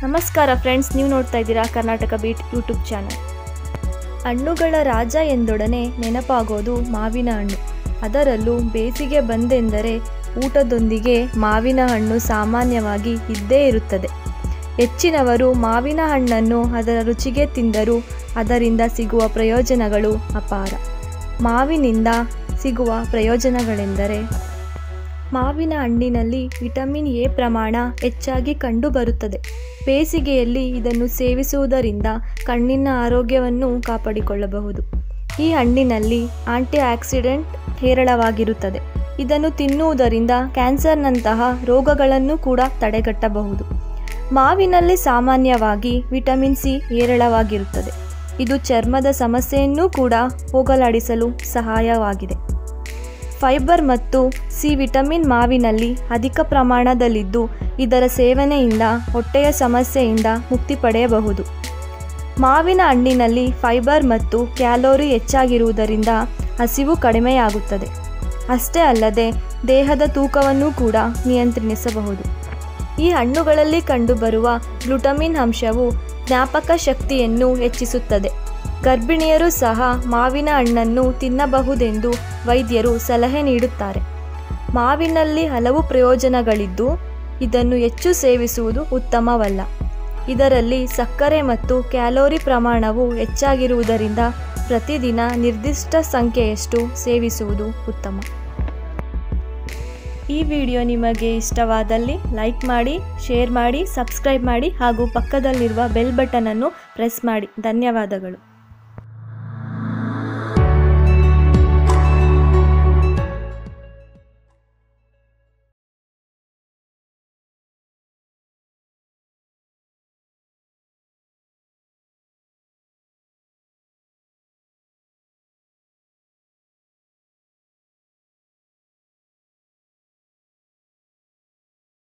ನಮಸ್ಕಾರ ಫ್ರೆಂಡ್ಸ್ ನೀವು ನೋಡ್ತಾ ಇದ್ದೀರಾ ಕರ್ನಾಟಕ ಬೀಟ್ ಯೂಟ್ಯೂಬ್ ಚಾನಲ್ ಹಣ್ಣುಗಳ ರಾಜ ಎಂದೊಡನೆ ನೆನಪಾಗೋದು ಮಾವಿನ ಹಣ್ಣು ಅದರಲ್ಲೂ ಬೇಸಿಗೆ ಬಂದೆಂದರೆ ಊಟದೊಂದಿಗೆ ಮಾವಿನ ಹಣ್ಣು ಸಾಮಾನ್ಯವಾಗಿ ಇದ್ದೇ ಇರುತ್ತದೆ ಹೆಚ್ಚಿನವರು ಮಾವಿನ ಹಣ್ಣನ್ನು ಅದರ ರುಚಿಗೆ ತಿಂದರೂ ಅದರಿಂದ ಸಿಗುವ ಪ್ರಯೋಜನಗಳು ಅಪಾರ ಮಾವಿನಿಂದ ಸಿಗುವ ಪ್ರಯೋಜನಗಳೆಂದರೆ ಮಾವಿನ ಹಣ್ಣಿನಲ್ಲಿ ವಿಟಮಿನ್ ಎ ಪ್ರಮಾಣ ಹೆಚ್ಚಾಗಿ ಕಂಡುಬರುತ್ತದೆ ಬೇಸಿಗೆಯಲ್ಲಿ ಇದನ್ನು ಸೇವಿಸುವುದರಿಂದ ಕಣ್ಣಿನ ಆರೋಗ್ಯವನ್ನು ಕಾಪಾಡಿಕೊಳ್ಳಬಹುದು ಈ ಹಣ್ಣಿನಲ್ಲಿ ಆಂಟಿ ಆಕ್ಸಿಡೆಂಟ್ ಹೇರಳವಾಗಿರುತ್ತದೆ ಇದನ್ನು ತಿನ್ನುವುದರಿಂದ ಕ್ಯಾನ್ಸರ್ನಂತಹ ರೋಗಗಳನ್ನು ಕೂಡ ತಡೆಗಟ್ಟಬಹುದು ಮಾವಿನಲ್ಲಿ ಸಾಮಾನ್ಯವಾಗಿ ವಿಟಮಿನ್ ಸಿ ಹೇರಳವಾಗಿರುತ್ತದೆ ಇದು ಚರ್ಮದ ಸಮಸ್ಯೆಯನ್ನೂ ಕೂಡ ಹೋಗಲಾಡಿಸಲು ಸಹಾಯವಾಗಿದೆ ಫೈಬರ್ ಮತ್ತು ಸಿ ವಿಟಮಿನ್ ಮಾವಿನಲ್ಲಿ ಅಧಿಕ ಪ್ರಮಾಣದಲ್ಲಿದ್ದು ಇದರ ಸೇವನೆಯಿಂದ ಹೊಟ್ಟೆಯ ಸಮಸ್ಯೆಯಿಂದ ಮುಕ್ತಿ ಪಡೆಯಬಹುದು ಮಾವಿನ ಹಣ್ಣಿನಲ್ಲಿ ಫೈಬರ್ ಮತ್ತು ಕ್ಯಾಲೋರಿ ಹೆಚ್ಚಾಗಿರುವುದರಿಂದ ಹಸಿವು ಕಡಿಮೆಯಾಗುತ್ತದೆ ಅಷ್ಟೇ ಅಲ್ಲದೆ ದೇಹದ ತೂಕವನ್ನು ಕೂಡ ನಿಯಂತ್ರಿಸಬಹುದು ಈ ಹಣ್ಣುಗಳಲ್ಲಿ ಕಂಡುಬರುವ ಗ್ಲುಟಮಿನ್ ಅಂಶವು ಜ್ಞಾಪಕ ಶಕ್ತಿಯನ್ನು ಹೆಚ್ಚಿಸುತ್ತದೆ ಗರ್ಭಿಣಿಯರು ಸಹ ಮಾವಿನ ಹಣ್ಣನ್ನು ತಿನ್ನಬಹುದೆಂದು ವೈದ್ಯರು ಸಲಹೆ ನೀಡುತ್ತಾರೆ ಮಾವಿನಲ್ಲಿ ಹಲವು ಪ್ರಯೋಜನಗಳಿದ್ದು ಇದನ್ನು ಹೆಚ್ಚು ಸೇವಿಸುವುದು ಉತ್ತಮವಲ್ಲ ಇದರಲ್ಲಿ ಸಕ್ಕರೆ ಮತ್ತು ಕ್ಯಾಲೋರಿ ಪ್ರಮಾಣವು ಹೆಚ್ಚಾಗಿರುವುದರಿಂದ ಪ್ರತಿದಿನ ನಿರ್ದಿಷ್ಟ ಸಂಖ್ಯೆಯಷ್ಟು ಸೇವಿಸುವುದು ಉತ್ತಮ ಈ ವಿಡಿಯೋ ನಿಮಗೆ ಇಷ್ಟವಾದಲ್ಲಿ ಲೈಕ್ ಮಾಡಿ ಶೇರ್ ಮಾಡಿ ಸಬ್ಸ್ಕ್ರೈಬ್ ಮಾಡಿ ಹಾಗೂ ಪಕ್ಕದಲ್ಲಿರುವ ಬೆಲ್ ಬಟನನ್ನು ಪ್ರೆಸ್ ಮಾಡಿ ಧನ್ಯವಾದಗಳು